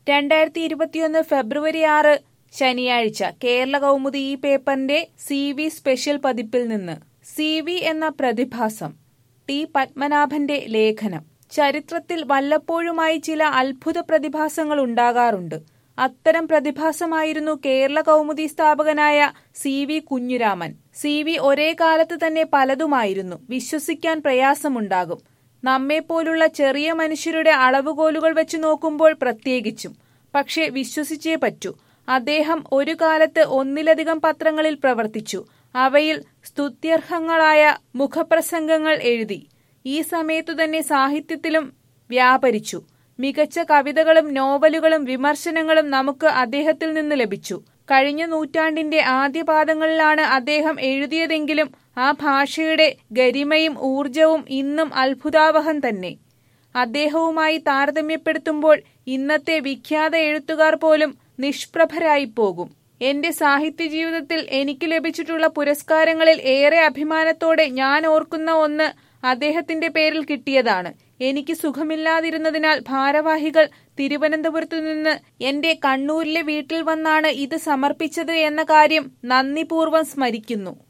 രണ്ടായിരത്തി ഇരുപത്തിയൊന്ന് ഫെബ്രുവരി ആറ് ശനിയാഴ്ച കേരള കൗമുദി ഈ പേപ്പറിന്റെ സി വി സ്പെഷ്യൽ പതിപ്പിൽ നിന്ന് സി വി എന്ന പ്രതിഭാസം ടി പത്മനാഭന്റെ ലേഖനം ചരിത്രത്തിൽ വല്ലപ്പോഴുമായി ചില അത്ഭുത പ്രതിഭാസങ്ങൾ ഉണ്ടാകാറുണ്ട് അത്തരം പ്രതിഭാസമായിരുന്നു കേരള കൗമുദി സ്ഥാപകനായ C V Kunjuraman C V ഒരേ കാലത്ത് തന്നെ പലതുമായിരുന്നു വിശ്വസിക്കാൻ പ്രയാസമുണ്ടാകും നമ്മെപ്പോലുള്ള ചെറിയ മനുഷ്യരുടെ അളവുകോലുകൾ വെച്ച് നോക്കുമ്പോൾ പ്രത്യേകിച്ചും പക്ഷേ വിശ്വസിച്ചേ പറ്റൂ അദ്ദേഹം ഒരു കാലത്ത് ഒന്നിലധികം പത്രങ്ങളിൽ പ്രവർത്തിച്ചു അവയിൽ സ്തുത്യർഹങ്ങളായ മുഖപ്രസംഗങ്ങൾ എഴുതി ഈ സമയത്തു തന്നെ സാഹിത്യത്തിലും വ്യാപരിച്ചു മികച്ച കവിതകളും നോവലുകളും വിമർശനങ്ങളും നമുക്ക് അദ്ദേഹത്തിൽ നിന്ന് ലഭിച്ചു കഴിഞ്ഞ നൂറ്റാണ്ടിന്റെ ആദ്യപാദങ്ങളിലാണ് അദ്ദേഹം എഴുതിയതെങ്കിലും ആ ഭാഷയുടെ ഗരിമയും ഊർജവും ഇന്നും അത്ഭുതാവഹം തന്നെ അദ്ദേഹവുമായി താരതമ്യപ്പെടുത്തുമ്പോൾ ഇന്നത്തെ വിഖ്യാത എഴുത്തുകാർ പോലും നിഷ്പ്രഭരായി പോകും എന്റെ സാഹിത്യ ജീവിതത്തിൽ എനിക്ക് ലഭിച്ചിട്ടുള്ള പുരസ്കാരങ്ങളിൽ ഏറെ അഭിമാനത്തോടെ ഞാൻ ഓർക്കുന്ന ഒന്ന് അദ്ദേഹത്തിന്റെ പേരിൽ കിട്ടിയതാണ് എനിക്ക് സുഖമില്ലാതിരുന്നതിനാൽ ഭാരവാഹികൾ തിരുവനന്തപുരത്തു നിന്ന് എന്റെ കണ്ണൂരിലെ വീട്ടിൽ വന്നാണ് ഇത് സമർപ്പിച്ചത് എന്ന കാര്യം നന്ദിപൂർവ്വം സ്മരിക്കുന്നു